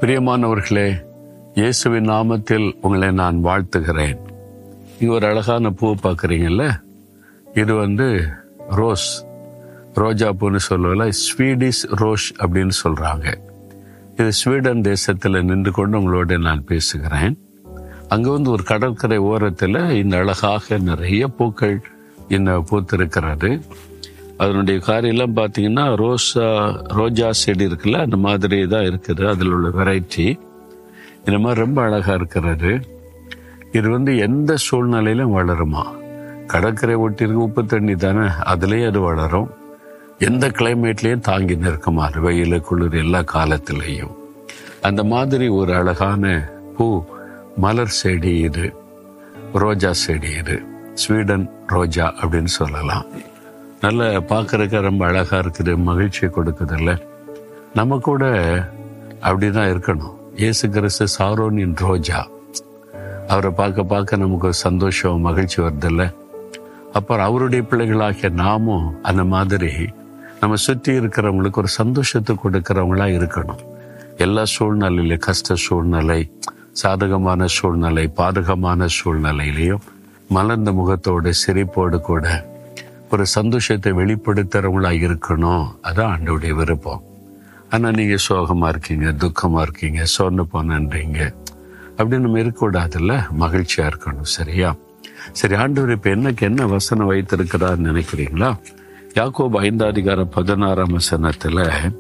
பிரியமானவர்களே இயேசுவின் நாமத்தில் உங்களை நான் வாழ்த்துகிறேன் இங்க ஒரு அழகான பூ பார்க்குறீங்கல்ல இது வந்து ரோஸ் ரோஜா பூன்னு சொல்லுவல ஸ்வீடிஷ் ரோஸ் அப்படின்னு சொல்றாங்க இது ஸ்வீடன் தேசத்தில் நின்று கொண்டு உங்களோட நான் பேசுகிறேன் அங்க வந்து ஒரு கடற்கரை ஓரத்தில் இந்த அழகாக நிறைய பூக்கள் இந்த பூத்திருக்கிறது அதனுடைய காரியெல்லாம் பார்த்தீங்கன்னா ரோஸா ரோஜா செடி இருக்குல்ல அந்த மாதிரி தான் இருக்குது அதில் உள்ள வெரைட்டி இந்த மாதிரி ரொம்ப அழகா இருக்கிறது இது வந்து எந்த சூழ்நிலையிலும் வளருமா கடற்கரை ஒட்டி இருக்கு உப்பு தண்ணி தானே அதுலேயே அது வளரும் எந்த கிளைமேட்லேயும் தாங்கி நிற்குமா அது வெயில் குளிர் எல்லா காலத்திலையும் அந்த மாதிரி ஒரு அழகான பூ மலர் செடி இது ரோஜா செடி இது ஸ்வீடன் ரோஜா அப்படின்னு சொல்லலாம் நல்ல பார்க்கறதுக்கு ரொம்ப அழகா இருக்குது மகிழ்ச்சியை கொடுக்குதுல்ல நம்ம கூட அப்படிதான் இருக்கணும் இயேசு கிறிஸ்து சாரோனின் ரோஜா அவரை பார்க்க பார்க்க நமக்கு ஒரு சந்தோஷம் மகிழ்ச்சி வருதில்ல அப்புறம் அவருடைய பிள்ளைகளாகிய நாமும் அந்த மாதிரி நம்ம சுற்றி இருக்கிறவங்களுக்கு ஒரு சந்தோஷத்தை கொடுக்கிறவங்களா இருக்கணும் எல்லா சூழ்நிலையில கஷ்ட சூழ்நிலை சாதகமான சூழ்நிலை பாதகமான சூழ்நிலையிலையும் மலர்ந்த முகத்தோடு சிரிப்போடு கூட ஒரு சந்தோஷத்தை வெளிப்படுத்துறவங்களா இருக்கணும் அதான் ஆண்டோடைய விருப்பம் ஆனா நீங்க சோகமா இருக்கீங்க துக்கமா இருக்கீங்க சொன்ன போனன்றீங்க அப்படி நம்ம இருக்கக்கூடாதுல்ல மகிழ்ச்சியா இருக்கணும் சரியா சரி ஆண்டவர் இப்ப என்னக்கு என்ன வசனம் வைத்திருக்கிறார் நினைக்கிறீங்களா யாக்கோப் ஐந்தாதிகாரம் பதினாறாம் வசனத்துல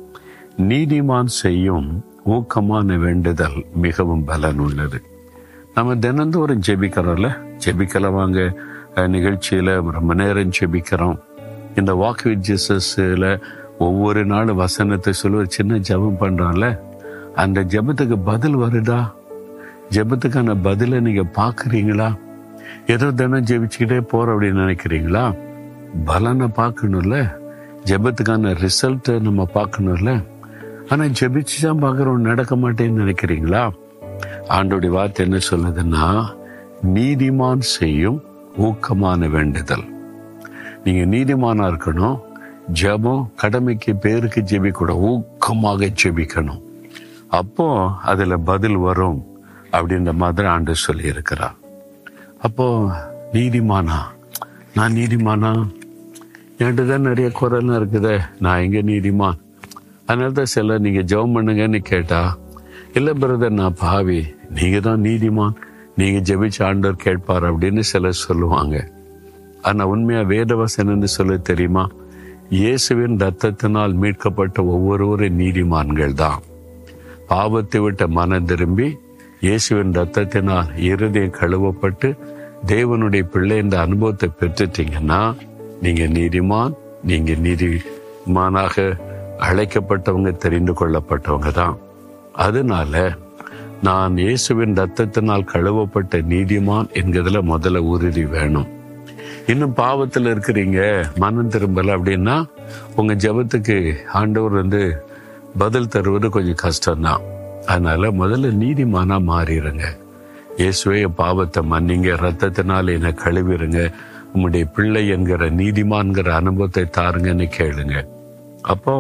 நீதிமான் செய்யும் ஊக்கமான வேண்டுதல் மிகவும் பலன் உள்ளது நம்ம தினந்தோறும் ஜெபிக்கிறோம்ல ஜெபிக்கல வாங்க அஹ், நிகழ்ச்சியில ரொம்ப நேரம் ஜெபிக்கிறோம் இந்த வாக் வித் ஜீசஸ்ல ஒவ்வொரு நாளும் வசனத்தை சொல்லி ஒரு சின்ன ஜெபம் பண்றோம்ல அந்த ஜெபத்துக்கு பதில் வருதா ஜெபத்துக்கான பதிலை நீங்க பாக்குறீங்களா ஏதோ தினம் ஜெபிச்சுக்கிட்டே போற அப்படின்னு நினைக்கிறீங்களா பலனை பார்க்கணும்ல ஜெபத்துக்கான ரிசல்ட்டை நம்ம பார்க்கணும்ல ஆனா ஜெபிச்சு தான் பார்க்குறோம் நடக்க மாட்டேன்னு நினைக்கிறீங்களா ஆண்டோடைய வார்த்தை என்ன சொல்லுதுன்னா நீதிமான் செய்யும் ஊக்கமான வேண்டுதல் நீங்க நீதிமானா இருக்கணும் ஜெபம் கடமைக்கு பேருக்கு ஜெபிக்கூட ஊக்கமாக ஜெபிக்கணும் அப்போ அதுல பதில் வரும் அப்படின்ற மாதிரி ஆண்டு சொல்லி இருக்கிறார் அப்போ நீதிமானா நான் நீதிமானா என்கிட்ட தான் நிறைய குரல்லாம் இருக்குதே நான் எங்க நீதிமான் அதனால தான் சில நீங்க ஜெபம் பண்ணுங்கன்னு கேட்டா இல்ல பிரதர் நான் பாவி நீங்க தான் நீதிமான் நீங்க ஜெபிச்ச ஆண்டவர் கேட்பார் அப்படின்னு சிலர் சொல்லுவாங்க ஆனா உண்மையா வேதவசனன்னு சொல்ல தெரியுமா இயேசுவின் ரத்தத்தினால் மீட்கப்பட்ட ஒவ்வொருவரும் நீதிமான்கள் தான் பாவத்தை விட்ட மனம் திரும்பி இயேசுவின் ரத்தத்தினால் இருதயம் கழுவப்பட்டு தேவனுடைய பிள்ளை என்ற அனுபவத்தை பெற்றுட்டீங்கன்னா நீங்க நீதிமான் நீங்க நீதிமானாக அழைக்கப்பட்டவங்க தெரிந்து கொள்ளப்பட்டவங்க தான் அதனால நான் இயேசுவின் ரத்தத்தினால் கழுவப்பட்ட நீதிமான் என்கிறதுல முதல்ல உறுதி வேணும் இன்னும் பாவத்துல இருக்கிறீங்க மனம் திரும்பல அப்படின்னா உங்க ஜெபத்துக்கு ஆண்டவர் வந்து பதில் தருவது கொஞ்சம் கஷ்டம்தான் அதனால முதல்ல நீதிமானா மாறிடுங்க இயேசுவே என் பாவத்தை மன்னிங்க ரத்தத்தினால் என்னை கழுவிருங்க உம்முடைய பிள்ளை என்கிற நீதிமான்கிற அனுபவத்தை தாருங்கன்னு கேளுங்க அப்போ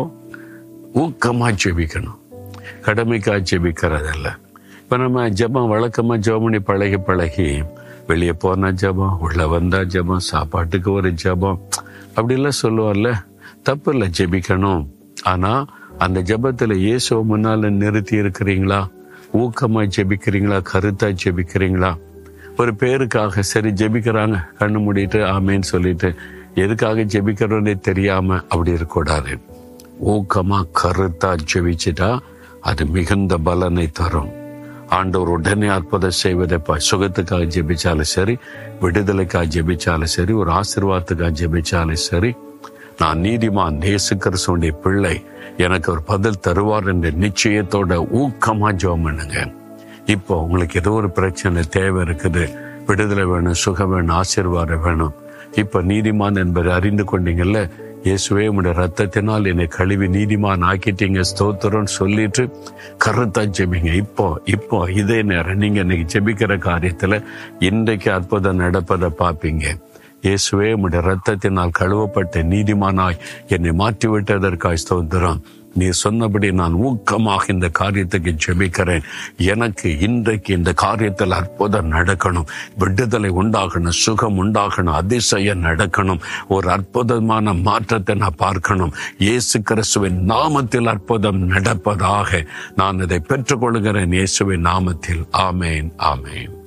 ஊக்கமா ஜெபிக்கணும் கடமைக்கா ஜெபிக்கிறதல்ல இப்ப நம்ம ஜெபம் வழக்கமா ஜெபமணி பழகி பழகி வெளியே போனா ஜெபம் உள்ள வந்தா ஜெபம் சாப்பாட்டுக்கு ஒரு ஜெபம் அப்படிலாம் சொல்லுவார்ல தப்பு இல்லை ஜெபிக்கணும் ஆனா அந்த ஜெபத்துல இயேசுவ முன்னால நிறுத்தி இருக்கிறீங்களா ஊக்கமா ஜெபிக்கிறீங்களா கருத்தா ஜெபிக்கிறீங்களா ஒரு பேருக்காக சரி ஜெபிக்கிறாங்க கண்ணு மூடிட்டு ஆமேன்னு சொல்லிட்டு எதுக்காக ஜெபிக்கிறோன்னே தெரியாம அப்படி இருக்கக்கூடாது ஊக்கமா கருத்தா ஜெபிச்சுட்டா அது மிகுந்த பலனை தரும் ஆண்டவர் உடனே அற்புதம் செய்வதை ப- சுகத்துக்காக ஜெபிச்சாலும் சரி விடுதலைக்காக ஜெபிச்சாலும் சரி ஒரு ஆசீர்வாதத்துக்காக ஜெபிச்சாலும் சரி நான் நீதிமான் நேசு கிறிஸ்துவனுடைய பிள்ளை எனக்கு ஒரு பதில் தருவார் என்ற நிச்சயத்தோட ஊக்கமா ஜெபம் பண்ணுங்க இப்போ உங்களுக்கு ஏதோ ஒரு பிரச்சனை தேவை இருக்குது விடுதலை வேணும் சுகம் வேணும் ஆசீர்வாதம் வேணும் இப்ப நீதிமான் என்பதை அறிந்து கொண்டீங்கல்ல இயேசுவே உடைய ரத்தத்தினால் என்னை கழுவி நீதிமான் ஆக்கிட்டீங்க ஸ்தோத்திரம் சொல்லிட்டு கருத்தா ஜெபிங்க இப்போ இப்போ இதே நேரம் நீங்க இன்னைக்கு ஜெபிக்கிற காரியத்துல இன்றைக்கு அற்புதம் நடப்பதை பார்ப்பீங்க இயேசுவே உடைய ரத்தத்தினால் கழுவப்பட்ட நீதிமானாய் என்னை மாற்றி விட்டதற்காய் ஸ்தோத்திரம் நீ சொன்னபடி நான் ஊக்கமாக இந்த காரியத்துக்கு ஜெபிக்கிறேன் எனக்கு இன்றைக்கு இந்த காரியத்தில் அற்புதம் நடக்கணும் விடுதலை உண்டாகணும் சுகம் உண்டாகணும் அதிசயம் நடக்கணும் ஒரு அற்புதமான மாற்றத்தை நான் பார்க்கணும் இயேசு கிறிஸ்துவின் நாமத்தில் அற்புதம் நடப்பதாக நான் இதை பெற்றுக்கொள்கிறேன் இயேசுவின் நாமத்தில் ஆமேன் ஆமேன்